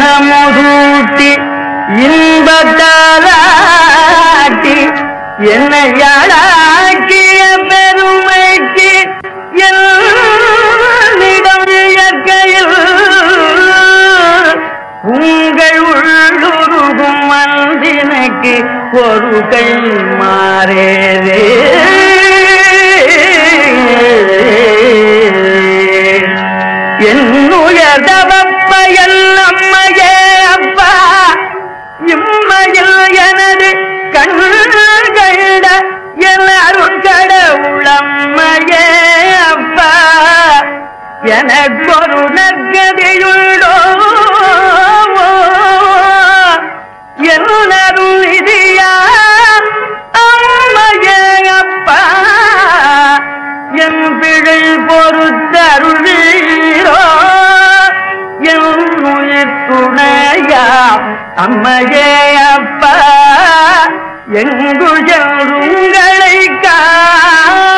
இன்னமுதூட்டி இன்பத்தாலாட்டி என்னையாளாக்கிய பெருமைக்கு என்னிடம் இயற்கையில் உங்கள் உள்ளுருகும் மந்தினுக்கு ஒரு கை மாறேரே என்னுயர்தவப்பயல் அம்மையே அப்பா இம்மையில் எனது கண்கண்ட எல்லாரும் கடவுளம்மையே அப்பா எனக்கொரு நற்கதியுள்ளோ என்னரும் நிதியா அம்மையே அப்பா என் பிழை பொறுத்தருளீரோ என் உயிர் அம்மையே அப்பா எங்குஜருங்களை கா